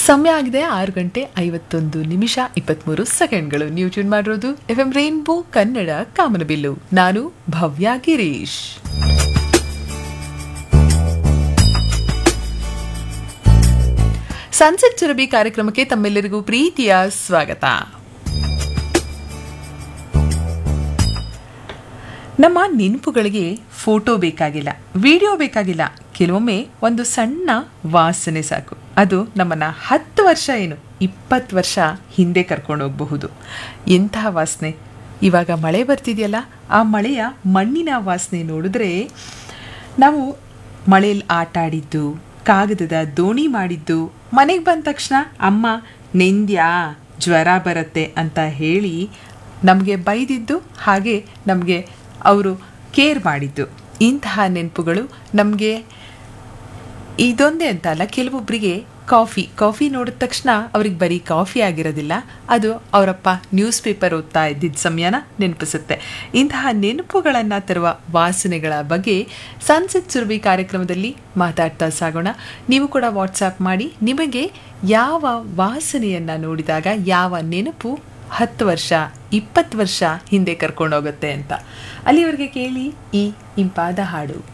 ಸಮಯ ಆಗಿದೆ ಆರು ಗಂಟೆ ಐವತ್ತೊಂದು ನಿಮಿಷ ಇಪ್ಪತ್ತ್ಮೂರು ಸೆಕೆಂಡ್ಗಳು ನೀವು ಟ್ಯೂನ್ ಮಾಡಿರೋದು ಎಫ್ ಎಂ ರೈನ್ಬೋ ಕನ್ನಡ ಕಾಮನಬಿಲ್ಲು ನಾನು ಭವ್ಯ ಗಿರೀಶ್ ಸನ್ಸೆಟ್ ಸುರಭಿ ಕಾರ್ಯಕ್ರಮಕ್ಕೆ ತಮ್ಮೆಲ್ಲರಿಗೂ ಪ್ರೀತಿಯ ಸ್ವಾಗತ ನಮ್ಮ ನೆನಪುಗಳಿಗೆ ಫೋಟೋ ಬೇಕಾಗಿಲ್ಲ ವಿಡಿಯೋ ಬೇಕಾಗಿಲ್ಲ ಕೆಲವೊಮ್ಮೆ ಒಂದು ಸಣ್ಣ ವಾಸನೆ ಸಾಕು ಅದು ನಮ್ಮನ್ನ ಹತ್ತು ವರ್ಷ ಏನು ಇಪ್ಪತ್ತು ವರ್ಷ ಹಿಂದೆ ಕರ್ಕೊಂಡು ಹೋಗಬಹುದು ಎಂತಹ ವಾಸನೆ ಇವಾಗ ಮಳೆ ಬರ್ತಿದೆಯಲ್ಲ ಆ ಮಳೆಯ ಮಣ್ಣಿನ ವಾಸನೆ ನೋಡಿದ್ರೆ ನಾವು ಮಳೆಯಲ್ಲಿ ಆಟ ಆಡಿದ್ದು ಕಾಗದದ ದೋಣಿ ಮಾಡಿದ್ದು ಮನೆಗೆ ಬಂದ ತಕ್ಷಣ ಅಮ್ಮ ನೆಂದ್ಯಾ ಜ್ವರ ಬರುತ್ತೆ ಅಂತ ಹೇಳಿ ನಮಗೆ ಬೈದಿದ್ದು ಹಾಗೆ ನಮಗೆ ಅವರು ಕೇರ್ ಮಾಡಿದ್ದು ಇಂತಹ ನೆನಪುಗಳು ನಮಗೆ ಇದೊಂದೇ ಅಂತ ಅಲ್ಲ ಕೆಲವೊಬ್ಬರಿಗೆ ಕಾಫಿ ಕಾಫಿ ನೋಡಿದ ತಕ್ಷಣ ಅವ್ರಿಗೆ ಬರೀ ಕಾಫಿ ಆಗಿರೋದಿಲ್ಲ ಅದು ಅವರಪ್ಪ ನ್ಯೂಸ್ ಪೇಪರ್ ಓದ್ತಾ ಇದ್ದಿದ್ದ ಸಮಯನ ನೆನಪಿಸುತ್ತೆ ಇಂತಹ ನೆನಪುಗಳನ್ನು ತರುವ ವಾಸನೆಗಳ ಬಗ್ಗೆ ಸನ್ಸೆಟ್ ಸುರಭಿ ಕಾರ್ಯಕ್ರಮದಲ್ಲಿ ಮಾತಾಡ್ತಾ ಸಾಗೋಣ ನೀವು ಕೂಡ ವಾಟ್ಸಾಪ್ ಮಾಡಿ ನಿಮಗೆ ಯಾವ ವಾಸನೆಯನ್ನು ನೋಡಿದಾಗ ಯಾವ ನೆನಪು ಹತ್ತು ವರ್ಷ ಇಪ್ಪತ್ತು ವರ್ಷ ಹಿಂದೆ ಕರ್ಕೊಂಡೋಗುತ್ತೆ ಅಂತ ಅಲ್ಲಿವರೆಗೆ ಕೇಳಿ ಈ ಇಂಪಾದ ಹಾಡು